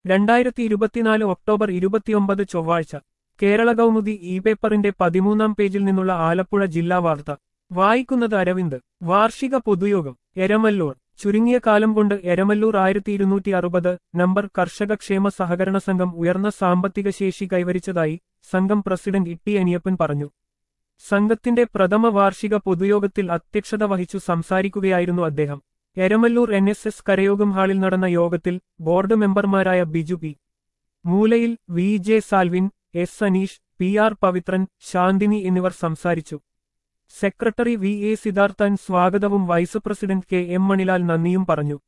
രണ്ടായിരത്തി ഇരുപത്തിനാല് ഒക്ടോബർ ഇരുപത്തിയൊമ്പത് ചൊവ്വാഴ്ച കേരള കൗമുദി ഇ പേപ്പറിന്റെ പതിമൂന്നാം പേജിൽ നിന്നുള്ള ആലപ്പുഴ ജില്ലാ വാർത്ത വായിക്കുന്നത് അരവിന്ദ് വാർഷിക പൊതുയോഗം എരമല്ലൂർ ചുരുങ്ങിയ കാലം കൊണ്ട് എരമല്ലൂർ ആയിരത്തി ഇരുന്നൂറ്റി അറുപത് നമ്പർ കർഷക ക്ഷേമ സഹകരണ സംഘം ഉയർന്ന സാമ്പത്തിക ശേഷി കൈവരിച്ചതായി സംഘം പ്രസിഡന്റ് ഇട്ടി അനിയപ്പൻ പറഞ്ഞു സംഘത്തിന്റെ പ്രഥമ വാർഷിക പൊതുയോഗത്തിൽ അധ്യക്ഷത വഹിച്ചു സംസാരിക്കുകയായിരുന്നു അദ്ദേഹം എരമല്ലൂർ എൻ എസ് എസ് കരയോഗം ഹാളിൽ നടന്ന യോഗത്തിൽ ബോർഡ് മെമ്പർമാരായ Biju P Moolayil V J Salvin S Aneesh P R Pavithran Shanthini എന്നിവർ സംസാരിച്ചു സെക്രട്ടറി വി എ സിദ്ധാർത്ഥൻ സ്വാഗതവും vice president K M Manilal നന്ദിയും പറഞ്ഞു